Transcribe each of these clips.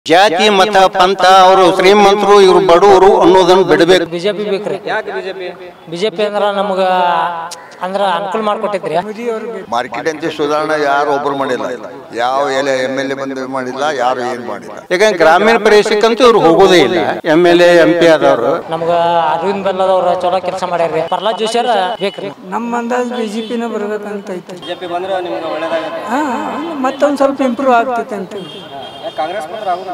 ಜಾತಿ ಮತ ಪಂಥ ಅವರು ಶ್ರೀಮಂತರು ಇವರು ಬಡವರು ಅನ್ನೋದನ್ನ ಬಿಡಬೇಕು ಬಿಜೆಪಿ ಬೇಕ್ರಿ ಯಾಕೆ ಬಿಜೆಪಿ ಬಿಜೆಪಿ ಅಂದ್ರ ನಮ್ಗ ಅಂದ್ರ ಅನುಕೂಲ ಮಾಡ್ಕೊಟ್ಟೈತ್ರಿ ಮಾರ್ಕೆಟ್ ಅಂತ ಸುಧಾರಣೆ ಯಾರು ಒಬ್ರು ಮಾಡಿಲ್ಲ ಯಾವ ಎಲೆ ಎಮ್ ಎಲ್ ಎ ಬಂದು ಮಾಡಿಲ್ಲ ಯಾರು ಏನ್ ಮಾಡಿಲ್ಲ ಯಾಕಂದ್ರೆ ಗ್ರಾಮೀಣ ಪ್ರದೇಶಕ್ಕಂತೂ ಇವ್ರು ಹೋಗೋದೇ ಇಲ್ಲ M L A M P ಆದವರು ನಮ್ಗ ಅರವಿಂದ್ ಬೆಲ್ಲದವ್ರ ಚಲೋ ಕೆಲಸ ಮಾಡ್ಯಾರ್ರಿ ಪ್ರಹ್ಲಾದ್ ಜೋಶಿಯರ್ ಬೇಕ್ರಿ ನಮ್ಮ ಅಂದಾಜು ಬಿ ಜೆ ಪಿನ ಬರ್ಬೇಕಂತ ಐತೆ ಬಿಜೆಪಿ ಬಂದ್ರೆ ನಿಮ್ಗೆ ಒಳ್ಳೇದಾಗತ್ತೆ ಹಾಂ ಮತ್ತೊಂದು ಸ್ವಲ್ಪ ಇಂಪ್ರೂವ್ ಆಗ್ತೈತೆ ಅಂತ ಯಾಕೆ ಕಾಂಗ್ರೆಸ್ ಬಂದ್ರೆ ಆಗುಲ್ಲ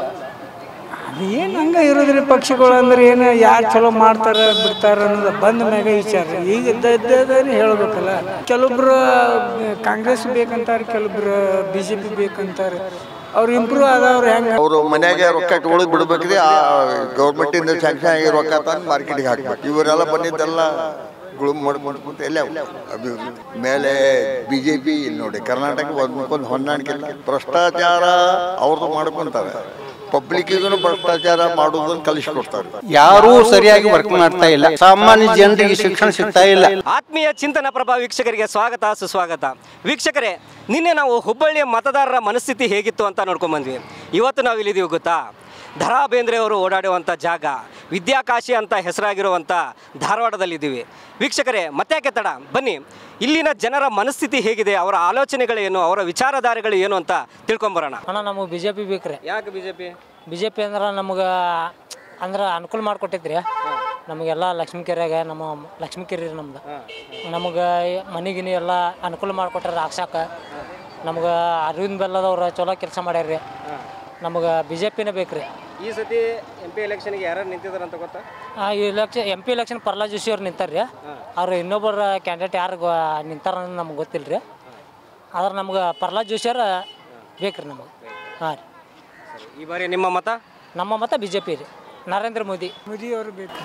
ಅದು ಏನು ಹಂಗೆ ಇರೋದ್ರಿ ಪಕ್ಷಗಳು ಅಂದ್ರೆ ಏನು ಯಾರು ಚಲೋ ಮಾಡ್ತಾರ ಬಿಡ್ತಾರ ಅನ್ನೋದು ಬಂದ ಮ್ಯಾಗ ವಿಚಾರ ಈಗ ಇದ್ದದ್ದೇನೆ ಹೇಳ್ಬೇಕಲ್ಲ ಕೆಲವೊಬ್ರು ಕಾಂಗ್ರೆಸ್ ಬೇಕಂತಾರೆ ಕೆಲವೊಬ್ರು ಬಿ ಜೆ ಪಿ ಬೇಕಂತಾರೆ ಅವ್ರು ಇಂಪ್ರೂವ್ ಆದವ್ರು ಹೆಂಗೆ ಅವರು ಮನ್ಯಾಗೆ ರೊಕ್ಕ ಇಟ್ಕೊಳ್ಳೋದು ಬಿಡ್ಬೇಕ್ರಿ ಆ ಗೌರ್ಮೆಂಟ್ ಇಂದ ಸ್ಯಾಂಕ್ಷನ್ ಆಗಿ ರೊಕ್ಕ ತಂದು ಮಾರ್ಕೆಟ್ಗೆ ಹಾಕ್ಬೇಕು ಇವರೆಲ್ಲ ಬಂದಿದ್ದೆಲ್ಲ ಗುಳುಮ್ ಮಾಡ್ಕೊಂಡು ಕೂತು ಎಲ್ಲೇ ಅಭಿವೃದ್ಧಿ ಮೇಲೆ ಬಿ ಜೆ ಪಿ ಇಲ್ಲಿ ನೋಡಿ ಕರ್ನಾಟಕ ಒಂದ್ಕೊಂದು ಹೊಂದಾಣಿಕೆ ಇಲ್ಲ ಭ್ರಷ್ಟಾಚಾರ ಅವ್ರದ್ದು ಮಾಡ್ಕೊಂತಾರೆ ಪಬ್ಲಿಕ್ಕಿಗೂ ಭ್ರಷ್ಟಾಚಾರ ಮಾಡೋದನ್ನ ಕಲಿಸ್ಕೊಡ್ತಾರೆ ಯಾರೂ ಸರಿಯಾಗಿ ವರ್ಕ್ ಮಾಡ್ತಾ ಇಲ್ಲ ಸಾಮಾನ್ಯ ಜನರಿಗೆ ಶಿಕ್ಷಣ ಸಿಗ್ತಾ ಇಲ್ಲ ಆತ್ಮೀಯ ಚಿಂತನ ಪ್ರಭಾ ವೀಕ್ಷಕರಿಗೆ ಸ್ವಾಗತ ಸುಸ್ವಾಗತ ವೀಕ್ಷಕರೇ ನಿನ್ನೆ ನಾವು ಹುಬ್ಬಳ್ಳಿಯ ಮತದಾರರ ಮನಸ್ಥಿತಿ ಹೇಗಿತ್ತು ಅಂತ ನೋಡ್ಕೊಂಬಂದ್ವಿ ಇವತ್ತು ನಾವು ಇಲ್ಲಿದ್ದೀವಿ ಗೊತ್ತಾ ದರಾ ಬೇಂದ್ರೆ ಅವರು ಓಡಾಡುವಂಥ ಜಾಗ ವಿದ್ಯಾಕಾಶಿ ಅಂತ ಹೆಸರಾಗಿರುವಂಥ ಧಾರವಾಡದಲ್ಲಿದ್ದೀವಿ ವೀಕ್ಷಕರೇ ಮತ್ತ್ಯಾಕೆ ತಡ ಬನ್ನಿ ಇಲ್ಲಿನ ಜನರ ಮನಸ್ಥಿತಿ ಹೇಗಿದೆ ಅವರ ಆಲೋಚನೆಗಳೇನು ಅವರ ವಿಚಾರಧಾರೆಗಳು ಏನು ಅಂತ ತಿಳ್ಕೊಂಬರೋಣ ಅಣ್ಣ ನಮಗೆ ಬಿಜೆಪಿ ಬೇಕ್ರಿ ಯಾಕೆ ಬಿ ಜೆ ಪಿ ಬಿಜೆಪಿ ಅಂದ್ರ ನಮ್ಗ ಅಂದ್ರ ಅನುಕೂಲ ಮಾಡ್ಕೊಟ್ಟೈತ್ರಿ ನಮಗೆಲ್ಲ ಲಕ್ಷ್ಮೀ ಕೆರೆಯಾಗ ನಮ್ಮ ಲಕ್ಷ್ಮೀ ಕೆರೆ ರೀ ನಮ್ದು ನಮಗೆ ಮನೆಗಿನಿ ಎಲ್ಲ ಅನುಕೂಲ ಮಾಡ್ಕೊಟ್ಟಾರ ಹಾಕ್ಸಾಕ ನಮ್ಗೆ ಅರವಿಂದ್ ಬೆಲ್ಲದವ್ರ ಚಲೋ ಕೆಲಸ ಮಾಡ್ಯಾರ್ರಿ ನಮ್ಗೆ ಬಿ ಜೆ ಪಿನೇ ಬೇಕ್ರಿ ಈ ಸತಿ ಎಂ ಪಿ ಎಲೆಕ್ಷನ್ಗೆ ಯಾರು ನಿಂತಿದ್ದಾರೆ ಅಂತ ಗೊತ್ತಾ ಆ, ಈ election M P election Prahlad Joshi ಅವ್ರು ನಿಂತಾರ್ರಿ ಅವ್ರು ಇನ್ನೊಬ್ಬರ ಕ್ಯಾಂಡಿಡೇಟ್ ಯಾರು ನಿಂತಾರ ಅನ್ನೋದು ನಮ್ಗೆ ಗೊತ್ತಿಲ್ಲ ರೀ ಆದ್ರೆ ನಮ್ಗೆ ಪ್ರಹ್ಲಾದ್ ಜೋಶಿ ಅವ್ರ ಬೇಕ್ರಿ ನಮಗೆ ಹಾಂ ರೀ ಈ ಬಾರಿ ನಿಮ್ಮ ಮತ ನಮ್ಮ ಮತ ಬಿ ಜೆ ಪಿ ರೀ ನರೇಂದ್ರ ಮೋದಿ ಮೋದಿ ಅವರು ಬೇಕು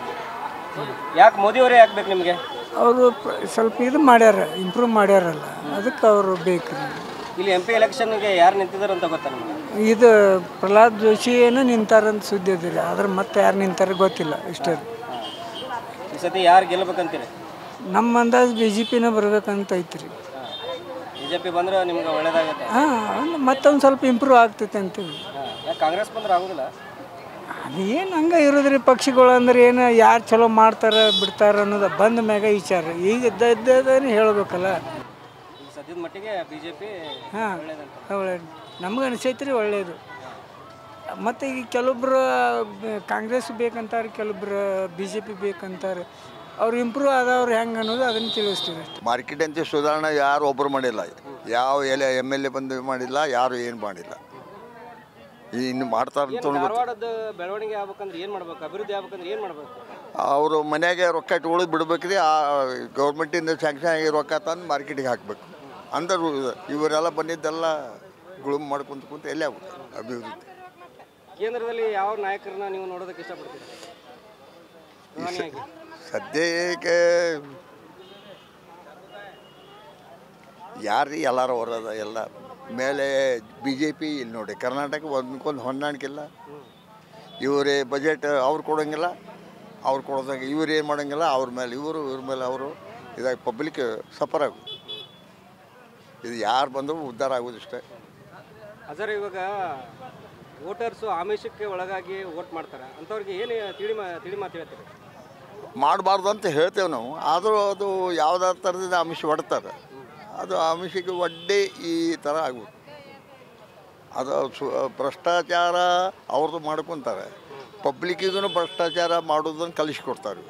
ಯಾಕೆ ಮೋದಿಯವರೇ ಯಾಕೆ ಬೇಕು ನಿಮಗೆ ಅವರು ಸ್ವಲ್ಪ ಇದು ಮಾಡ್ಯಾರ ಇಂಪ್ರೂವ್ ಮಾಡ್ಯಾರಲ್ಲ ಅದಕ್ಕೆ ಅವರು ಬೇಕು ಇಲ್ಲಿ ಎಂ ಪಿ ಎಲೆಕ್ಷನ್ಗೆ ಯಾರು ನಿಂತಿದ್ದಾರೆ ಅಂತ ಗೊತ್ತಾ ನಿಮಗೆ ಇದು ಪ್ರಹ್ಲಾದ್ ಜೋಶಿ ಏನೋ ನಿಂತಾರಂತ ಸುದ್ದಿ ಅದಿರಿ ಆದ್ರೆ ಮತ್ತೆ ಯಾರು ನಿಂತಾರ ಗೊತ್ತಿಲ್ಲ ಇಷ್ಟೇ ಈ ಸತಿ ಯಾರು ಗೆಲ್ಲಬೇಕಂತೀರಿ ನಮ್ಮ ಅಂದಾಜು ಬಿ ಜೆ ಪಿನ ಬರ್ಬೇಕಂತ ಐತ್ರಿ ಬಿ ಜೆ ಪಿ ಬಂದ್ರೆ ನಿಮ್ಗೆ ಒಳ್ಳೇದಾಗುತ್ತೆ ಹಾಂ ಮತ್ತೊಂದು ಸ್ವಲ್ಪ ಇಂಪ್ರೂವ್ ಆಗ್ತೈತೆ ಅಂತೀವಿ ಯಾಕೆ ಕಾಂಗ್ರೆಸ್ ಬಂದ್ರೆ ಆಗೋದಿಲ್ಲ ಅದು ಏನು ಹಂಗೆ ಇರೋದ್ರಿ ಪಕ್ಷಿಗಳು ಅಂದ್ರೆ ಏನು ಯಾರು ಚಲೋ ಮಾಡ್ತಾರ ಬಿಡ್ತಾರ ಅನ್ನೋದು ಬಂದ ಮ್ಯಾಗ ವಿಚಾರ ಈಗ ಇದ್ದದ್ದೇನೆ ಹೇಳ್ಬೇಕಲ್ಲ ಈ ಸದ್ಯದ ಮಟ್ಟಿಗೆ ಬಿ ಜೆ ಪಿ ಹಾಂ ಒಳ್ಳೇದು ನಮ್ಗೆ ಅನಿಸೈತ್ರಿ ಒಳ್ಳೇದು ಮತ್ತು ಈಗ ಕೆಲವೊಬ್ರು ಬ- ಕಾಂಗ್ರೆಸ್ ಬೇಕಂತಾರೆ ಕೆಲವೊಬ್ರು ಬಿ ಜೆ ಪಿ ಬೇಕಂತಾರೆ ಅವ್ರು ಇಂಪ್ರೂವ್ ಆದವ್ರು ಹೆಂಗೆ ಅನ್ನೋದು ಅದನ್ನು ತಿಳಿಸ್ತೀವಿ ಅಷ್ಟೇ ಮಾರ್ಕೆಟ್ ಅಂತ ಸುಧಾರಣೆ ಯಾರು ಒಬ್ರು ಮಾಡಿಲ್ಲ ಯಾವ ಎಲೆ ಎಮ್ ಎಲ್ ಎ ಬಂದು ಮಾಡಿಲ್ಲ ಯಾರು ಏನು ಮಾಡಿಲ್ಲ ಈ ಇನ್ನು ಮಾಡ್ತಾರೆ ಅಂತ ಗೊತ್ತು. ಧಾರವಾಡದ ಬೆಳವಣಿಗೆ ಆಗ್ಬೇಕಂದ್ರೆ ಏನು ಮಾಡ್ಬೇಕು ಅಭಿವೃದ್ಧಿ ಆಗ್ಬೇಕಂದ್ರೆ ಏನು ಮಾಡ್ಬೇಕು ಅವರು ಮನ್ಯಾಗೆ ರೊಕ್ಕ ಇಟ್ಕೊಳ್ಳೋದು ಬಿಡ್ಬೇಕ್ರಿ ಆ ಗೌರ್ಮೆಂಟಿಂದ ಸ್ಯಾಂಕ್ಷನ್ ಆಗಿ ರೊಕ್ಕ ತಂದು ಮಾರ್ಕೆಟಿಗೆ ಹಾಕಬೇಕು ಅಂದ್ರೆ ಇವರೆಲ್ಲ ಬಂದಿದ್ದೆಲ್ಲ ಗುಳುಮ್ ಮಾಡ್ಕೊಂತ ಕುಂತ ಎಲ್ಲೇ ಆಗ್ಬೇಕು ಅಭಿವೃದ್ಧಿ ಕೇಂದ್ರದಲ್ಲಿ ಯಾವ ನಾಯಕರನ್ನ ನೀವು ನೋಡೋದಕ್ಕೆ ಇಷ್ಟಪಡ್ತೀರಿ ಪ್ರಧಾನಿಯಾಗಿ ಸದ್ಯಕ್ಕೆ ಯಾರ್ರೀ ಎಲ್ಲರೂ ಹೊರದ ಎಲ್ಲ ಮೇಲೆ ಬಿ ಜೆ ಪಿ ಇಲ್ಲಿ ನೋಡಿ ಕರ್ನಾಟಕ ಒಂದ್ಕೊಂದು ಹೊಂದಾಣಿಕೆ ಇಲ್ಲ ಇವರೇ ಬಜೆಟ್ ಅವ್ರು ಕೊಡೋಂಗಿಲ್ಲ ಅವ್ರು ಕೊಡೋದಂಗೆ ಇವ್ರು ಏನು ಮಾಡೋಂಗಿಲ್ಲ ಅವ್ರ ಮೇಲೆ ಇವರು ಇವ್ರ ಮೇಲೆ ಅವರು ಇದಾಗಿ ಪಬ್ಲಿಕ್ ಸಫರ್ ಆಗು ಇದು ಯಾರು ಬಂದರೂ ಉದ್ಧಾರ ಆಗೋದು ಇಷ್ಟೇ ಅದರ ಇವಾಗ ವೋಟರ್ಸು ಆಮಿಷಕ್ಕೆ ಒಳಗಾಗಿ ವೋಟ್ ಮಾಡ್ತಾರೆ ಅಂಥವ್ರಿಗೆ ಏನು ತಿಳಿ ಮಾ ತಿಳಿ ಮಾತು ಹೇಳ್ತೀರಿ ಮಾಡಬಾರ್ದು ಅಂತ ಹೇಳ್ತೇವೆ ನಾವು ಆದರೂ ಅದು ಯಾವುದಾದ್ರು ಥರದಿಂದ ಆಮಿಷ ಹೊಡ್ತಾರೆ ಅದು ಆಮಿಷಕ್ಕೆ ಒಡ್ಡೆ ಈ ಥರ ಆಗುತ್ತೆ ಅದು ಸು ಭ್ರಷ್ಟಾಚಾರ ಅವ್ರದ್ದು ಮಾಡ್ಕೊತಾರೆ ಪಬ್ಲಿಕ್ಕಿಗೂ ಭ್ರಷ್ಟಾಚಾರ ಮಾಡೋದನ್ನು ಕಲಿಸ್ಕೊಡ್ತಾರೆ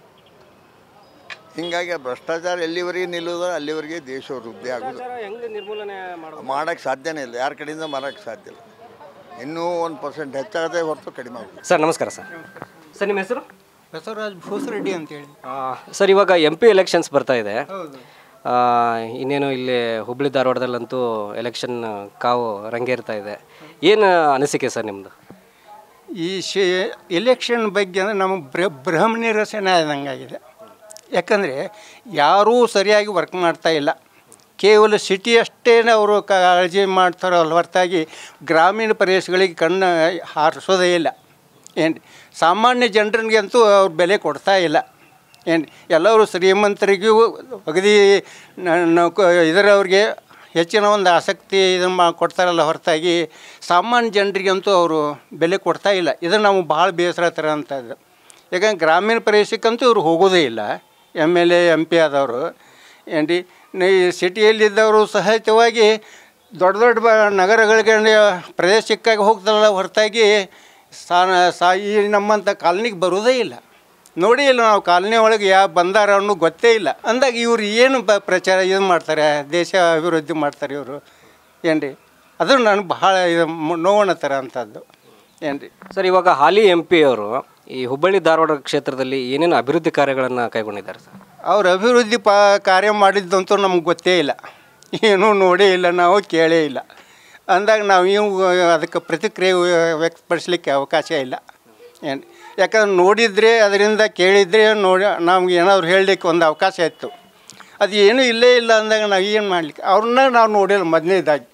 ಹೀಗಾಗಿ ಭ್ರಷ್ಟಾಚಾರ ಎಲ್ಲಿವರೆಗೆ ನಿಲ್ಲೋದು ಅಲ್ಲಿವರೆಗೆ ದೇಶ ವೃದ್ಧಿ ಆಗೋದು ಭ್ರಷ್ಟಾಚಾರ ಹೆಂಗೆ ನಿರ್ಮೂಲನೆ ಮಾಡೋದು ಮಾಡೋಕ್ಕೆ ಸಾಧ್ಯನೇ ಇಲ್ಲ ಯಾರ ಕಡೆಯಿಂದ ಮಾಡೋಕ್ಕೆ ಸಾಧ್ಯ ಇಲ್ಲ ಇನ್ನೂ ಒಂದು ಪರ್ಸೆಂಟ್ ಹೆಚ್ಚಾಗದೆ ಹೊರತು ಕಡಿಮೆ ಆಗುತ್ತೆ ಸರ್ ನಮಸ್ಕಾರ ಸರ್ ಸರ್ ನಿಮ್ಮ ಹೆಸರು ಬಸವರಾಜ್ ಭೂಸರೆಡ್ಡಿ ಅಂತೇಳಿ ಸರ್ ಇವಾಗ ಎಂ ಪಿ ಎಲೆಕ್ಷನ್ಸ್ ಬರ್ತಾ ಇದೆ ಆ, ಇನ್ನೇನು ಇಲ್ಲಿ ಹುಬ್ಳಿ ಧಾರವಾಡದಲ್ಲಂತೂ ಎಲೆಕ್ಷನ್ ಕಾವು ರಂಗೇರ್ತಾ ಇದೆ ಏನು ಅನಿಸಿಕೆ ಸರ್ ನಿಮ್ಮದು ಈ ಶೇ ಎಲೆಕ್ಷನ್ ಬಗ್ಗೆ ಅಂದರೆ ನಮಗೆ ಬ್ರ ಬೃಹಂ ನಿರಸನ ಆದಂಗಾಗಿದೆ ಯಾಕಂದರೆ ಯಾರೂ ಸರಿಯಾಗಿ ವರ್ಕ್ ಮಾಡ್ತಾ ಇಲ್ಲ ಕೇವಲ ಸಿಟಿ ಅಷ್ಟೇ ಅವರು ಕಾಳಜಿ ಮಾಡ್ತಾರೋ ಅಲ್ಲ ಹೊರತಾಗಿ ಗ್ರಾಮೀಣ ಪ್ರದೇಶಗಳಿಗೆ ಕಣ್ಣು ಹಾರಿಸೋದೇ ಇಲ್ಲ ಏನು ಸಾಮಾನ್ಯ ಜನರಿಗೆ ಅಂತೂ ಅವ್ರು ಬೆಲೆ ಕೊಡ್ತಾ ಇಲ್ಲ ಏನು ಎಲ್ಲರೂ ಶ್ರೀಮಂತರಿಗೂ ಅಗದಿ ನ- ನೌಕ ಇದರವ್ರಿಗೆ ಹೆಚ್ಚಿನ ಒಂದು ಆಸಕ್ತಿ ಇದನ್ನು ಮಾ ಕೊಡ್ತಾರಲ್ಲ ಹೊರತಾಗಿ ಸಾಮಾನ್ಯ ಜನರಿಗಂತೂ ಅವರು ಬೆಲೆ ಕೊಡ್ತಾ ಇಲ್ಲ ಇದು ನಮಗೆ ಭಾಳ ಬೇಸರ ಥರ ಅಂಥದ್ದು ಯಾಕಂದ್ರೆ ಗ್ರಾಮೀಣ ಪ್ರದೇಶಕ್ಕಂತೂ ಇವ್ರು ಹೋಗೋದೇ ಇಲ್ಲ M L A M P ಆದವರು ಏನ್ರಿ ಈ ಸಿಟಿಯಲ್ಲಿದ್ದವರು ಸಹಿತವಾಗಿ ದೊಡ್ಡ ದೊಡ್ಡ ಬ ನಗರಗಳಿಗೆ ಪ್ರದೇಶಕ್ಕಾಗಿ ಹೋಗ್ತಾರಲ್ಲ ಹೊರತಾಗಿ ಸಾ ಸಾ ಈ ನಮ್ಮಂಥ ಕಾಲನಿಗೆ ಬರೋದೇ ಇಲ್ಲ ನೋಡಿ ಇಲ್ಲ ನಾವು ಕಾಲನಿ ಒಳಗೆ ಯಾವ ಬಂದಾರ ಅನ್ನೋ ಗೊತ್ತೇ ಇಲ್ಲ ಅಂದಾಗ ಇವ್ರು ಏನು ಬ ಪ್ರಚಾರ ಇದು ಮಾಡ್ತಾರೆ ದೇಶ ಅಭಿವೃದ್ಧಿ ಮಾಡ್ತಾರೆ ಇವರು ಏನ್ರಿ ಅದು ನನಗೆ ಬಹಳ ಇದು ಮ್- ನೋವಣ ಥರ ಅಂಥದ್ದು ಏನ್ರಿ ಸರ್ ಇವಾಗ ಹಾಲಿ ಎಂ ಪಿ ಅವರು ಈ ಹುಬ್ಬಳ್ಳಿ ಧಾರವಾಡ ಕ್ಷೇತ್ರದಲ್ಲಿ ಏನೇನು ಅಭಿವೃದ್ಧಿ ಕಾರ್ಯಗಳನ್ನು ಕೈಗೊಂಡಿದ್ದಾರೆ ಸರ್ ಅವ್ರು ಅಭಿವೃದ್ಧಿ ಪ ಕಾರ್ಯ ಮಾಡಿದ್ದಂತೂ ನಮ್ಗೆ ಗೊತ್ತೇ ಇಲ್ಲ ಏನೂ ನೋಡೇ ಇಲ್ಲ ನಾವು ಕೇಳೇ ಇಲ್ಲ ಅಂದಾಗ ನಾವು ಇವು ಅದಕ್ಕೆ ಪ್ರತಿಕ್ರಿಯೆ ವ್ಯಕ್ತಪಡಿಸ್ಲಿಕ್ಕೆ ಅವಕಾಶ ಇಲ್ಲ ಏನು ಯಾಕಂದ್ರೆ ನೋಡಿದರೆ ಅದರಿಂದ ಕೇಳಿದರೆ ನೋಡಿ ನಮ್ಗೆ ಏನಾದ್ರು ಹೇಳಲಿಕ್ಕೆ ಒಂದು ಅವಕಾಶ ಇತ್ತು ಅದು ಏನೂ ಇಲ್ಲೇ ಇಲ್ಲ ಅಂದಾಗ ನಾವು ಏನು ಮಾಡಲಿಕ್ಕೆ ಅವ್ರನ್ನ ನಾವು ನೋಡಿಲ್ಲ ಮೊದಲನೇದಾಗಿ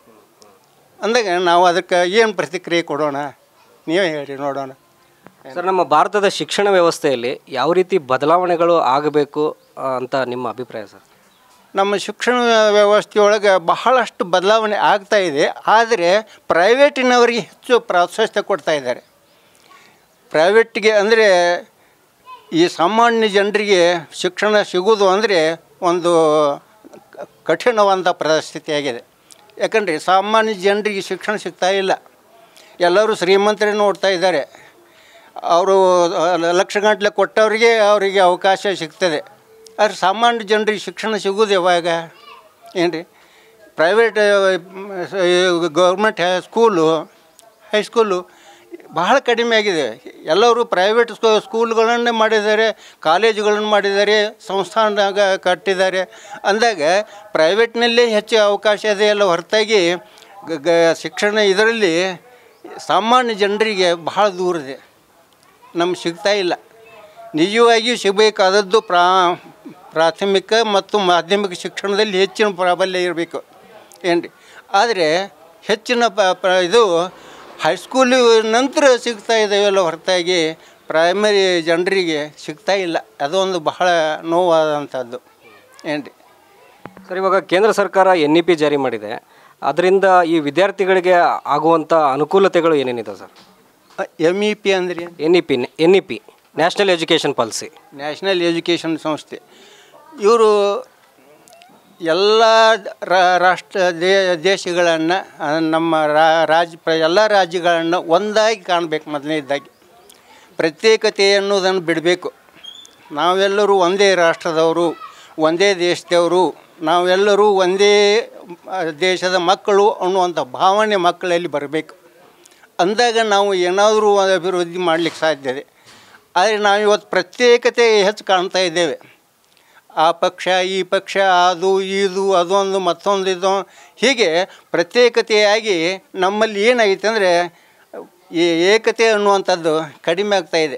ಅಂದಾಗ ನಾವು ಅದಕ್ಕೆ ಏನು ಪ್ರತಿಕ್ರಿಯೆ ಕೊಡೋಣ ನೀವೇ ಹೇಳಿ ನೋಡೋಣ ಸರ್ ನಮ್ಮ ಭಾರತದ ಶಿಕ್ಷಣ ವ್ಯವಸ್ಥೆಯಲ್ಲಿ ಯಾವ ರೀತಿ ಬದಲಾವಣೆಗಳು ಆಗಬೇಕು ಆ, ಅಂತ ನಿಮ್ಮ ಅಭಿಪ್ರಾಯ ಸರ್ ನಮ್ಮ ಶಿಕ್ಷಣ ವ್ಯವಸ್ಥೆಯೊಳಗೆ ಬಹಳಷ್ಟು ಬದಲಾವಣೆ ಆಗ್ತಾ ಇದೆ ಆದರೆ ಪ್ರೈವೇಟಿನವರಿಗೆ ಹೆಚ್ಚು ಪ್ರಾಶಸ್ತ್ಯ ಕೊಡ್ತಾ ಇದ್ದಾರೆ ಪ್ರೈವೇಟ್ಗೆ ಅಂದರೆ ಈ ಸಾಮಾನ್ಯ ಜನರಿಗೆ ಶಿಕ್ಷಣ ಸಿಗೋದು ಅಂದರೆ ಒಂದು ಕ- ಕಠಿಣವಾದ ಪರಿಸ್ಥಿತಿಯಾಗಿದೆ ಯಾಕಂದರೆ ಸಾಮಾನ್ಯ ಜನರಿಗೆ ಶಿಕ್ಷಣ ಸಿಗ್ತಾ ಇಲ್ಲ ಎಲ್ಲರೂ ಶ್ರೀಮಂತರೇ ನೋಡ್ತಾ ಇದ್ದಾರೆ ಅವರು ಲಕ್ಷಗಟ್ಟಲೆ ಕೊಟ್ಟವರಿಗೆ ಅವರಿಗೆ ಅವಕಾಶ ಸಿಗ್ತದೆ ಆದರೆ ಸಾಮಾನ್ಯ ಜನರಿಗೆ ಶಿಕ್ಷಣ ಸಿಗೋದು ಯಾವಾಗ ಏನು ರೀ ಪ್ರೈವೇಟ್ ಗೌರ್ಮೆಂಟ್ ಸ್ಕೂಲು ಹೈಸ್ಕೂಲು ಬಹಳ ಕಡಿಮೆ ಆಗಿದೆ ಎಲ್ಲರೂ ಪ್ರೈವೇಟ್ ಸ್ಕೂ ಸ್ಕೂಲ್ಗಳನ್ನೇ ಮಾಡಿದ್ದಾರೆ ಕಾಲೇಜುಗಳನ್ನು ಮಾಡಿದ್ದಾರೆ ಸಂಸ್ಥಾನದಾಗ ಕಟ್ಟಿದ್ದಾರೆ ಅಂದಾಗ ಪ್ರೈವೇಟ್ನಲ್ಲೇ ಹೆಚ್ಚು ಅವಕಾಶ ಇದೆ ಎಲ್ಲ ಹೊರತಾಗಿ ಗ- ಗ- ಶಿಕ್ಷಣ ಇದರಲ್ಲಿ ಸಾಮಾನ್ಯ ಜನರಿಗೆ ಬಹಳ ದೂರ ಇದೆ ನಮ್ಗೆ ಸಿಗ್ತಾ ಇಲ್ಲ ನಿಜವಾಗಿಯೂ ಸಿಗಬೇಕಾದದ್ದು ಪ್ರಾ ಪ್ರಾಥಮಿಕ ಮತ್ತು ಮಾಧ್ಯಮಿಕ ಶಿಕ್ಷಣದಲ್ಲಿ ಹೆಚ್ಚಿನ ಪ್ರಾಬಲ್ಯ ಇರಬೇಕು ಏನು ರೀ ಆದರೆ ಹೆಚ್ಚಿನ ಪ ಪ ಇದು ಹೈಸ್ಕೂಲ್ ನಂತರ ಸಿಗ್ತಾ ಇದ್ದಾವೆಲ್ಲ ಹೊರತಾಗಿ ಪ್ರೈಮರಿ ಜನರಿಗೆ ಸಿಗ್ತಾ ಇಲ್ಲ ಅದೊಂದು ಬಹಳ ನೋವಾದಂಥದ್ದು ಏನು ರೀ ಸರ್ ಇವಾಗ ಕೇಂದ್ರ ಸರ್ಕಾರ ಎನ್ ಇ ಪಿ ಜಾರಿ ಮಾಡಿದೆ ಅದರಿಂದ ಈ ವಿದ್ಯಾರ್ಥಿಗಳಿಗೆ ಆಗುವಂಥ ಅನುಕೂಲತೆಗಳು ಏನೇನಿದೆ ಸರ್ ಎಮ್ ಇ ಪಿ ಅಂದ್ರೆ N E P N E P national education policy national education ಸಂಸ್ಥೆ ಇವರು ಎಲ್ಲ ರಾ- ರಾಷ್ಟ್ರ ದೇ ದೇಶಗಳನ್ನು ಆ, ನಮ್ಮ ರಾ- ರಾಜ್ಯ ಪ್ರ ಎಲ್ಲ ರಾಜ್ಯಗಳನ್ನು ಒಂದಾಗಿ ಕಾಣಬೇಕು ಮೊದಲನೇದಾಗಿ ಪ್ರತ್ಯೇಕತೆ ಅನ್ನೋದನ್ನು ಬಿಡಬೇಕು ನಾವೆಲ್ಲರೂ ಒಂದೇ ರಾಷ್ಟ್ರದವರು ಒಂದೇ ದೇಶದವರು ನಾವೆಲ್ಲರೂ ಒಂದೇ ಆ, ದೇಶದ ಮಕ್ಕಳು ಅನ್ನುವಂಥ ಭಾವನೆ ಮಕ್ಕಳಲ್ಲಿ ಬರಬೇಕು ಅಂದಾಗ ನಾವು ಏನಾದರೂ ಒಂದು ಅಭಿವೃದ್ಧಿ ಮಾಡಲಿಕ್ಕೆ ಸಾಧ್ಯ ಇದೆ ಆದರೆ ನಾವು ಇವತ್ತು ಪ್ರತ್ಯೇಕತೆ ಹೆಚ್ಚು ಕಾಣ್ತಾ ಇದ್ದೇವೆ ಆ ಪಕ್ಷ ಈ ಪಕ್ಷ ಅದು ಇದು ಅದೊಂದು ಮತ್ತೊಂದು ಇದು ಹೀಗೆ ಪ್ರತ್ಯೇಕತೆಯಾಗಿ ನಮ್ಮಲ್ಲಿ ಏನಾಗೈತೆ ಅಂದರೆ ಈ ಏಕತೆ ಅನ್ನುವಂಥದ್ದು ಕಡಿಮೆ ಆಗ್ತಾ ಇದೆ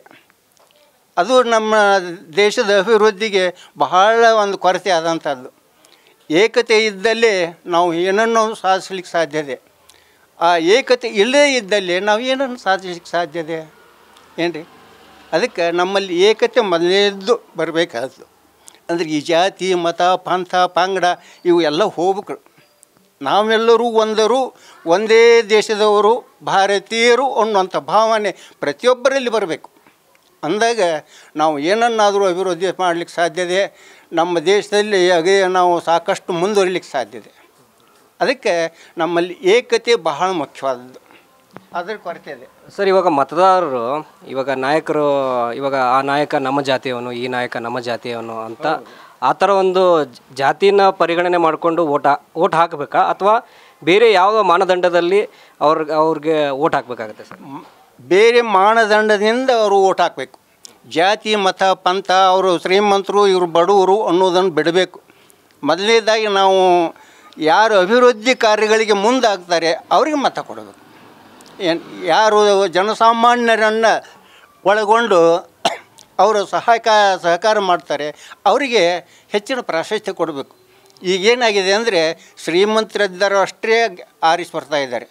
ಅದು ನಮ್ಮ ದೇಶದ ಅಭಿವೃದ್ಧಿಗೆ ಬಹಳ ಒಂದು ಕೊರತೆ ಆದಂಥದ್ದು ಏಕತೆ ಇದ್ದಲ್ಲಿ ನಾವು ಏನನ್ನು ಸಾಧಿಸ್ಲಿಕ್ಕೆ ಸಾಧ್ಯ ಇದೆ ಆ ಏಕತೆ ಇಲ್ಲದೇ ಇದ್ದಲ್ಲಿ ನಾವು ಏನನ್ನು ಸಾಧಿಸ್ಲಿಕ್ಕೆ ಸಾಧ್ಯ ಇದೆ ಏನು ರೀ ಅದಕ್ಕೆ ನಮ್ಮಲ್ಲಿ ಏಕತೆ ಮೊದಲನೇದ್ದು ಬರಬೇಕಾದ್ದು ಅಂದರೆ ಈ ಜಾತಿ ಮತ ಪಂಥ ಪಂಗಡ ಇವು ಎಲ್ಲ ಹೋಗ್ಬೇಕು ನಾವೆಲ್ಲರೂ ಒಂದರು ಒಂದೇ ದೇಶದವರು ಭಾರತೀಯರು ಅನ್ನುವಂಥ ಭಾವನೆ ಪ್ರತಿಯೊಬ್ಬರಲ್ಲಿ ಬರಬೇಕು ಅಂದಾಗ ನಾವು ಏನನ್ನಾದರೂ ಅಭಿವೃದ್ಧಿ ಮಾಡಲಿಕ್ಕೆ ಸಾಧ್ಯ ಇದೆ ನಮ್ಮ ದೇಶದಲ್ಲಿ ಅದೇ ನಾವು ಸಾಕಷ್ಟು ಮುಂದುವರಿಲಿಕ್ಕೆ ಸಾಧ್ಯ ಇದೆ ಅದಕ್ಕೆ ನಮ್ಮಲ್ಲಿ ಏಕತೆ ಬಹಳ ಮುಖ್ಯವಾದದ್ದು ಅದರ ಕೊರತೆ ಇದೆ ಸರ್ ಇವಾಗ ಮತದಾರರು ಇವಾಗ ನಾಯಕರು ಇವಾಗ ಆ ನಾಯಕ ನಮ್ಮ ಜಾತಿಯವನು ಈ ನಾಯಕ ನಮ್ಮ ಜಾತಿಯವನು ಅಂತ ಆ ಥರ ಒಂದು ಜ- ಜಾತಿನ ಪರಿಗಣನೆ ಮಾಡಿಕೊಂಡು ಓಟ್ ಓಟ್ ಹಾಕಬೇಕಾ ಅಥವಾ ಬೇರೆ ಯಾವ ಮಾನದಂಡದಲ್ಲಿ ಅವ್ರಿಗೆ ಅವ್ರಿಗೆ ಓಟ್ ಹಾಕಬೇಕಾಗತ್ತೆ ಸರ್ ಮ್- ಬೇರೆ ಮಾನದಂಡದಿಂದ ಅವರು ಓಟ್ ಹಾಕಬೇಕು ಜಾತಿ ಮತ ಪಂಥ ಅವರು ಶ್ರೀಮಂತರು ಇವರು ಬಡವರು ಅನ್ನೋದನ್ನು ಬಿಡಬೇಕು ಮೊದಲನೇದಾಗಿ ನಾವು ಯಾರು ಅಭಿವೃದ್ಧಿ ಕಾರ್ಯಗಳಿಗೆ ಮುಂದಾಗ್ತಾರೆ ಅವರಿಗೆ ಮತ ಕೊಡಬೇಕು ಏನು ಯಾರು ಜನಸಾಮಾನ್ಯರನ್ನು ಒಳಗೊಂಡು ಅವರು ಸಹಾಯಕ ಸಹಕಾರ ಮಾಡ್ತಾರೆ ಅವರಿಗೆ ಹೆಚ್ಚಿನ ಪ್ರಾಶಸ್ತ್ಯ ಕೊಡಬೇಕು ಈಗೇನಾಗಿದೆ ಅಂದರೆ ಶ್ರೀಮಂತರಿದ್ದರು ಅಷ್ಟೇ ಆರಿಸಿ ಬರ್ತಾ ಇದ್ದಾರೆ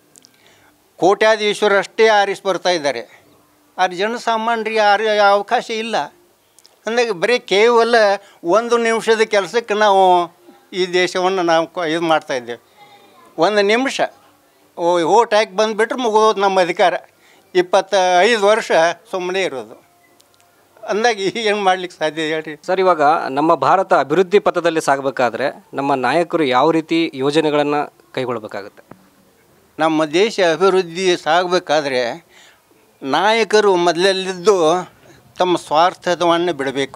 ಕೋಟ್ಯಾಧೀಶ್ವರ ಅಷ್ಟೇ ಆರಿಸಿ ಬರ್ತಾ ಇದ್ದಾರೆ ಆದರೆ ಜನಸಾಮಾನ್ಯರಿಗೆ ಆರಿ ಅವಕಾಶ ಇಲ್ಲ ಅಂದಾಗ ಬರೀ ಕೇವಲ ಒಂದು ನಿಮಿಷದ ಕೆಲಸಕ್ಕೆ ನಾವು ಈ ದೇಶವನ್ನು ನಾವು ಕ- ಇದು ಮಾಡ್ತಾಯಿದ್ದೇವೆ ಒಂದು ನಿಮಿಷ ಓ ಓಟ್ ಹಾಕಿ ಬಂದುಬಿಟ್ರೆ ಮುಗಿದೋದು ನಮ್ಮ ಅಧಿಕಾರ ಇಪ್ಪತ್ತ ಐದು ವರ್ಷ ಸುಮ್ಮನೆ ಇರೋದು ಅಂದಾಗ ಏನು ಮಾಡ್ಲಿಕ್ಕೆ ಸಾಧ್ಯ ಹೇಳ್ರಿ ಸರ್ ಇವಾಗ ನಮ್ಮ ಭಾರತ ಅಭಿವೃದ್ಧಿ ಪಥದಲ್ಲಿ ಸಾಗಬೇಕಾದ್ರೆ ನಮ್ಮ ನಾಯಕರು ಯಾವ ರೀತಿ ಯೋಜನೆಗಳನ್ನು ಕೈಗೊಳ್ಳಬೇಕಾಗುತ್ತೆ ನಮ್ಮ ದೇಶ ಅಭಿವೃದ್ಧಿ ಸಾಗಬೇಕಾದ್ರೆ ನಾಯಕರು ಮೊದಲಲ್ಲಿದ್ದು ತಮ್ಮ ಸ್ವಾರ್ಥವನ್ನು ಬಿಡಬೇಕು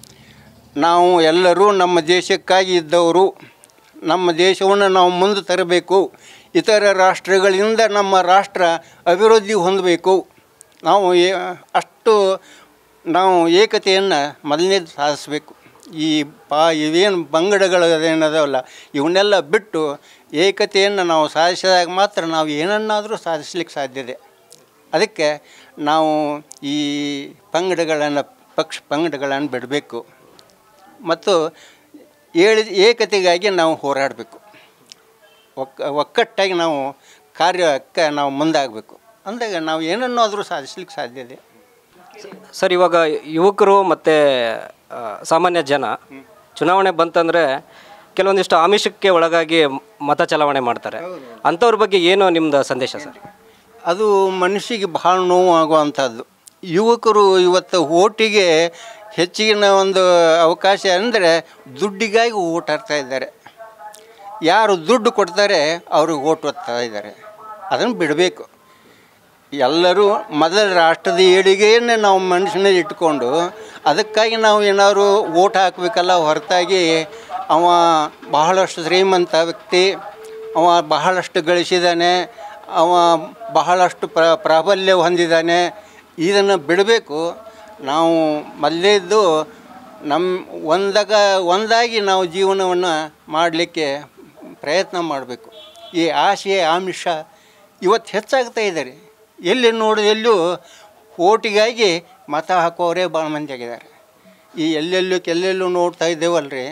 ನಾವು ಎಲ್ಲರೂ ನಮ್ಮ ದೇಶಕ್ಕಾಗಿ ಇದ್ದವರು ನಮ್ಮ ದೇಶವನ್ನು ನಾವು ಮುಂದೆ ತರಬೇಕು ಇತರ ರಾಷ್ಟ್ರಗಳಿಂದ ನಮ್ಮ ರಾಷ್ಟ್ರ ಅಭಿವೃದ್ಧಿ ಹೊಂದಬೇಕು ನಾವು ಏ- ಅಷ್ಟು ನಾವು ಏಕತೆಯನ್ನು ಮೊದಲನೇದು ಸಾಧಿಸಬೇಕು ಈ ಪಾ ಇವೇನು ಬಂಗಡಗಳು ಏನದವಲ್ಲ ಇವನ್ನೆಲ್ಲ ಬಿಟ್ಟು ಏಕತೆಯನ್ನು ನಾವು ಸಾಧಿಸಿದಾಗ ಮಾತ್ರ ನಾವು ಏನನ್ನಾದರೂ ಸಾಧಿಸ್ಲಿಕ್ಕೆ ಸಾಧ್ಯತೆ ಅದಕ್ಕೆ ನಾವು ಈ ಪಂಗಡಗಳನ್ನು ಪಕ್ಷ ಪಂಗಡಗಳನ್ನು ಬಿಡಬೇಕು ಮತ್ತು ಏಳಿ ಏಕತೆಗಾಗಿ ನಾವು ಹೋರಾಡಬೇಕು ಒಕ್ಕ ಒಕ್ಕಟ್ಟಾಗಿ ನಾವು ಕಾರ್ಯಕ್ಕೆ ನಾವು ಮುಂದಾಗಬೇಕು ಅಂದಾಗ ನಾವು ಏನನ್ನಾದರೂ ಸಾಧಿಸ್ಲಿಕ್ಕೆ ಸಾಧ್ಯ ಇದೆ ಸರ್ ಇವಾಗ ಯುವಕರು ಮತ್ತು ಸಾಮಾನ್ಯ ಜನ ಚುನಾವಣೆ ಬಂತಂದರೆ ಕೆಲವೊಂದಿಷ್ಟು ಆಮಿಷಕ್ಕೆ ಒಳಗಾಗಿ ಮತ ಚಲಾವಣೆ ಮಾಡ್ತಾರೆ ಅಂಥವ್ರ ಬಗ್ಗೆ ಏನು ನಿಮ್ಮದು ಸಂದೇಶ ಸರ್ ಅದು ಮನುಷ್ಯಗೆ ಭಾಳ ನೋವು ಆಗುವಂಥದ್ದು ಯುವಕರು ಇವತ್ತು ಓಟಿಗೆ ಹೆಚ್ಚಿನ ಒಂದು ಅವಕಾಶ ಅಂದರೆ ದುಡ್ಡಿಗಾಗಿ ಓಟ್ ಹಾಕ್ತಾ ಇದ್ದಾರೆ ಯಾರು ದುಡ್ಡು ಕೊಡ್ತಾರೆ ಅವ್ರಿಗೆ ಓಟ್ ಒತ್ತಾ ಇದ್ದಾರೆ ಅದನ್ನು ಬಿಡಬೇಕು ಎಲ್ಲರೂ ಮೊದಲ ರಾಷ್ಟ್ರದ ಏಳಿಗೆಯನ್ನೇ ನಾವು ಮನುಷ್ಯನಲ್ಲಿ ಇಟ್ಕೊಂಡು ಅದಕ್ಕಾಗಿ ನಾವು ಏನಾದ್ರು ಓಟ್ ಹಾಕಬೇಕಲ್ಲ ಹೊರತಾಗಿ ಅವ ಬಹಳಷ್ಟು ಶ್ರೀಮಂತ ವ್ಯಕ್ತಿ ಅವ ಬಹಳಷ್ಟು ಗಳಿಸಿದ್ದಾನೆ ಅವ ಬಹಳಷ್ಟು ಪ್ರ ಪ್ರಾಬಲ್ಯ ಹೊಂದಿದ್ದಾನೆ ಇದನ್ನು ಬಿಡಬೇಕು ನಾವು ಮೊದಲೇದ್ದು ನಮ್ಮ ಒಂದಾಗ ಒಂದಾಗಿ ನಾವು ಜೀವನವನ್ನು ಮಾಡಲಿಕ್ಕೆ ಪ್ರಯತ್ನ ಮಾಡಬೇಕು ಈ ಆಸೆ ಆಮಿಷ ಇವತ್ತು ಹೆಚ್ಚಾಗ್ತಾ ಇದ್ದಾರೆ ಎಲ್ಲಿ ನೋಡಿ ಎಲ್ಲೂ ಓಟಿಗಾಗಿ ಮತ ಹಾಕೋರೇ ಭಾಳ ಮಂದಿ ಆಗಿದ್ದಾರೆ ಈ ಎಲ್ಲೆಲ್ಲೂ ಕೆಲೆಲ್ಲೂ ನೋಡ್ತಾ ಇದ್ದೇವಲ್ರಿ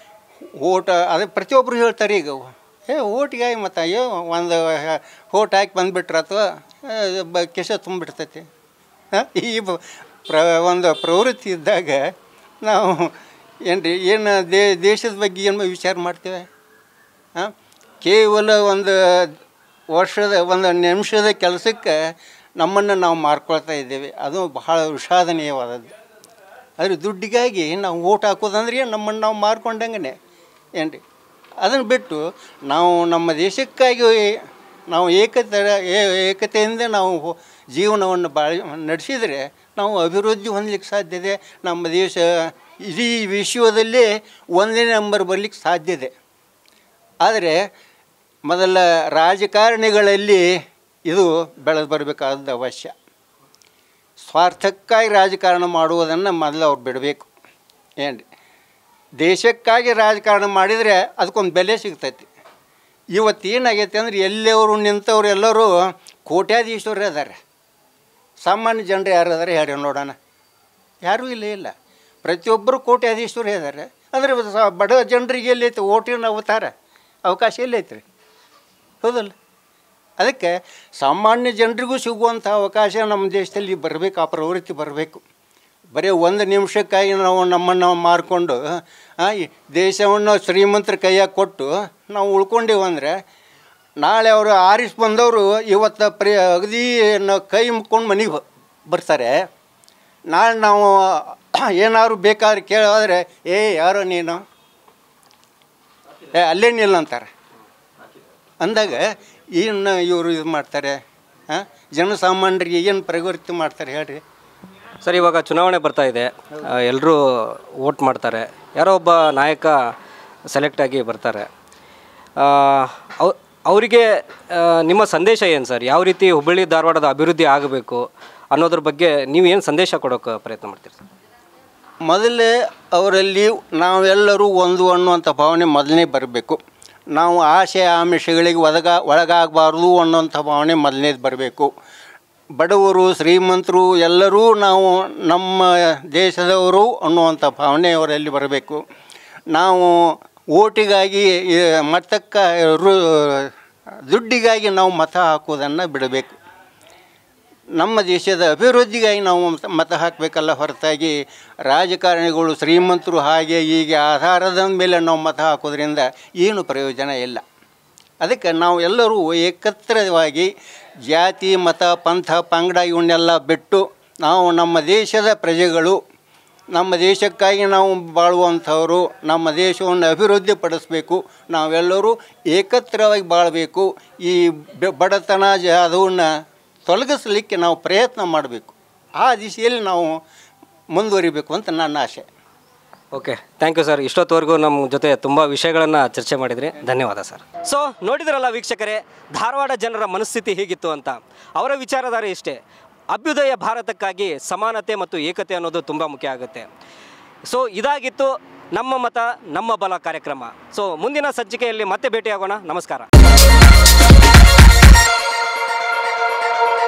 ಓಟ ಅದು ಪ್ರತಿಯೊಬ್ಬರು ಹೇಳ್ತಾರೆ ಈಗ ಏ ಓಟಿಗಾಗಿ ಮತ ಅಯ್ಯೋ ಒಂದು ಓಟ್ ಹಾಕಿ ಬಂದುಬಿಟ್ರೆ ಅಥವಾ ಬ ಕೆಸ ತುಂಬಿಡ್ತೈತಿ ಹಾಂ ಈ ಬ- ಪ್ರ ಒಂದು ಪ್ರವೃತ್ತಿ ಇದ್ದಾಗ ನಾವು ಏನು ರೀ ಏನು ದೇ ದೇಶದ ಬಗ್ಗೆ ಏನು ವಿಚಾರ ಮಾಡ್ತೇವೆ ಹಾಂ ಕೇವಲ ಒಂದು ವರ್ಷದ ಒಂದು ನಿಮಿಷದ ಕೆಲಸಕ್ಕೆ ನಮ್ಮನ್ನು ನಾವು ಮಾರ್ಕೊಳ್ತಾ ಇದ್ದೇವೆ ಅದು ಬಹಳ ವಿಷಾದನೀಯವಾದದ್ದು ಆದರೆ ದುಡ್ಡಿಗಾಗಿ ನಾವು ಓಟ್ ಹಾಕೋದಂದ್ರೆ ಏನು ನಮ್ಮನ್ನು ನಾವು ಮಾರ್ಕೊಂಡಂಗೆ ಏನು ರೀ ಅದನ್ನು ಬಿಟ್ಟು ನಾವು ನಮ್ಮ ದೇಶಕ್ಕಾಗಿ ನಾವು ಏಕತೆ ಏ- ಏಕತೆಯಿಂದ ನಾವು ಹೊ- ಜೀವನವನ್ನು ಬಾಳಿ ನಡೆಸಿದರೆ ನಾವು ಅಭಿವೃದ್ಧಿ ಹೊಂದಲಿಕ್ಕೆ ಸಾಧ್ಯತೆ ನಮ್ಮ ದೇಶ ಇಡೀ ವಿಶ್ವದಲ್ಲೇ ಒಂದನೇ ನಂಬರ್ ಬರಲಿಕ್ಕೆ ಸಾಧ್ಯತೆ ಆದರೆ ಮೊದಲ ರಾಜಕಾರಣಿಗಳಲ್ಲಿ ಇದು ಬೆಳೆದು ಬರಬೇಕಾದ ಅವಶ್ಯ ಸ್ವಾರ್ಥಕ್ಕಾಗಿ ರಾಜಕಾರಣ ಮಾಡುವುದನ್ನು ಮೊದಲು ಅವ್ರು ಬಿಡಬೇಕು ಏನು ರೀ ದೇಶಕ್ಕಾಗಿ ರಾಜಕಾರಣ ಮಾಡಿದರೆ ಅದಕ್ಕೊಂದು ಬೆಲೆ ಸಿಗ್ತೈತಿ ಇವತ್ತು ಏನಾಗೈತೆ ಅಂದ್ರೆ ಎಲ್ಲವರು ನಿಂತವ್ರು ಎಲ್ಲರೂ ಕೋಟ್ಯಾಧೀಶ್ವರೇ ಅದಾರೆ ಸಾಮಾನ್ಯ ಜನರು ಯಾರು ಅದಾರೆ ಹೇಳಿ ನೋಡೋಣ ಯಾರೂ ಇಲ್ಲ ಇಲ್ಲ ಪ್ರತಿಯೊಬ್ಬರು ಕೋಟ್ಯಾಧೀಶ್ವರೇ ಇದ್ದಾರೆ ಅಂದರೆ ಸ- ಬಡ ಜನರಿಗೆ ಎಲ್ಲೈತೆ ಓಟಿನ ಅವತಾರ ಅವಕಾಶ ಎಲ್ಲೈತೆ ರೀ ಹೌದಲ್ಲ ಅದಕ್ಕೆ ಸಾಮಾನ್ಯ ಜನರಿಗೂ ಸಿಗುವಂಥ ಅವಕಾಶ ನಮ್ಮ ದೇಶದಲ್ಲಿ ಬರಬೇಕು ಆ ಪ್ರವೃತ್ತಿ ಬರಬೇಕು ಬರೀ ಒಂದು ನಿಮಿಷಕ್ಕಾಗಿ ನಾವು ನಮ್ಮನ್ನು ನಾವು ಮಾರಿಕೊಂಡು ಈ ದೇಶವನ್ನು ಶ್ರೀಮಂತರ ಕೈಯಾಗ ಕೊಟ್ಟು ನಾವು ಉಳ್ಕೊಂಡೇವು ಅಂದರೆ ನಾಳೆ ಅವರು ಆರಿಸಿ ಬಂದವರು ಇವತ್ತು ಪ್ರಿ ಅಗದಿ ನಾವು ಕೈ ಮುಕ್ಕೊಂಡು ಮನೆಗೆ ಬ ಬರ್ತಾರೆ ನಾಳೆ ನಾವು ಏನಾದ್ರು ಬೇಕಾದ್ರೆ ಕೇಳೋದ್ರೆ ಏ ಯಾರೋ ನೀನು ಏ ಅಲ್ಲೇ ನಿಲ್ಲ ಅಂತಾರೆ ಅಂದಾಗ ಏನು ಇವರು ಇದು ಮಾಡ್ತಾರೆ ಹಾಂ ಜನಸಾಮಾನ್ಯರಿಗೆ ಏನು ಪ್ರವೃತ್ತಿ ಮಾಡ್ತಾರೆ ಹೇಳ್ರಿ ಸರ್ ಇವಾಗ ಚುನಾವಣೆ ಬರ್ತಾ ಇದೆ ಎಲ್ಲರೂ ವೋಟ್ ಮಾಡ್ತಾರೆ ಯಾರೋ ಒಬ್ಬ ನಾಯಕ ಸೆಲೆಕ್ಟ್ ಆಗಿ ಬರ್ತಾರೆ ಆ, ಅವ್ ಅವರಿಗೆ ನಿಮ್ಮ ಸಂದೇಶ ಏನು ಸರ್ ಯಾವ ರೀತಿ ಹುಬ್ಬಳ್ಳಿ ಧಾರವಾಡದ ಅಭಿವೃದ್ಧಿ ಆಗಬೇಕು ಅನ್ನೋದ್ರ ಬಗ್ಗೆ ನೀವು ಏನು ಸಂದೇಶ ಕೊಡೋಕೆ ಪ್ರಯತ್ನ ಮಾಡ್ತೀರಿ ಸರ್ ಮೊದಲೇ ಅವರಲ್ಲಿ ನಾವೆಲ್ಲರೂ ಒಂದು ಅನ್ನುವಂಥ ಭಾವನೆ ಮೊದಲನೇ ಬರಬೇಕು ನಾವು ಆಸೆ ಆಮಿಷಗಳಿಗೆ ಒದಗ ಒಳಗಾಗಬಾರ್ದು ಅನ್ನೋಂಥ ಭಾವನೆ ಮೊದಲನೇದು ಬರಬೇಕು ಬಡವರು ಶ್ರೀಮಂತರು ಎಲ್ಲರೂ ನಾವು ನಮ್ಮ ದೇಶದವರು ಅನ್ನುವಂಥ ಭಾವನೆ ಅವರಲ್ಲಿ ಬರಬೇಕು ನಾವು ಓಟಿಗಾಗಿ ಈ ಮತಕ್ಕೆ ರು ದುಡ್ಡಿಗಾಗಿ ನಾವು ಮತ ಹಾಕೋದನ್ನು ಬಿಡಬೇಕು ನಮ್ಮ ದೇಶದ ಅಭಿವೃದ್ಧಿಗಾಗಿ ನಾವು ಮತ- ಮತ ಹಾಕಬೇಕಲ್ಲ ಹೊರತಾಗಿ ರಾಜಕಾರಣಿಗಳು ಶ್ರೀಮಂತರು ಹಾಗೆ ಹೀಗೆ ಆಧಾರದ ಮೇಲೆ ನಾವು ಮತ ಹಾಕೋದ್ರಿಂದ ಏನು ಪ್ರಯೋಜನ ಇಲ್ಲ ಅದಕ್ಕೆ ನಾವು ಎಲ್ಲರೂ ಏಕತ್ರವಾಗಿ ಜಾತಿ ಮತ ಪಂಥ ಪಂಗಡ ಇವನ್ನೆಲ್ಲ ಬಿಟ್ಟು ನಾವು ನಮ್ಮ ದೇಶದ ಪ್ರಜೆಗಳು ನಮ್ಮ ದೇಶಕ್ಕಾಗಿ ನಾವು ಬಾಳುವಂಥವರು ನಮ್ಮ ದೇಶವನ್ನು ಅಭಿವೃದ್ಧಿಪಡಿಸಬೇಕು ನಾವೆಲ್ಲರೂ ಏಕತ್ರವಾಗಿ ಬಾಳಬೇಕು ಈ ಬೆ- ಬಡತನ ಜ ಅದನ್ನು ತೊಲಗಿಸಲಿಕ್ಕೆ ನಾವು ಪ್ರಯತ್ನ ಮಾಡಬೇಕು ಆ ದಿಶೆಯಲ್ಲಿ ನಾವು ಮುಂದುವರಿಬೇಕು ಅಂತ ನನ್ನ ಆಸೆ ಓಕೆ ಥ್ಯಾಂಕ್ ಯು ಸರ್ ಇಷ್ಟೊತ್ತವರೆಗೂ ನಮ್ಮ ಜೊತೆ ತುಂಬ ವಿಷಯಗಳನ್ನು ಚರ್ಚೆ ಮಾಡಿದ್ರಿ ಧನ್ಯವಾದ ಸರ್ ಸೊ ನೋಡಿದ್ರಲ್ಲ ವೀಕ್ಷಕರೇ ಧಾರವಾಡ ಜನರ ಮನಸ್ಥಿತಿ ಹೇಗಿತ್ತು ಅಂತ ಅವರ ವಿಚಾರಧಾರೆ ಇಷ್ಟೇ ಅಭ್ಯುದಯ ಭಾರತಕ್ಕಾಗಿ ಸಮಾನತೆ ಮತ್ತು ಏಕತೆ ಅನ್ನೋದು ತುಂಬ ಮುಖ್ಯ ಆಗುತ್ತೆ ಸೊ ಇದಾಗಿತ್ತು ನಮ್ಮ ಮತ ನಮ್ಮ ಬಲ ಕಾರ್ಯಕ್ರಮ ಸೊ ಮುಂದಿನ ಸಂಚಿಕೆಯಲ್ಲಿ ಮತ್ತೆ ಭೇಟಿಯಾಗೋಣ ನಮಸ್ಕಾರ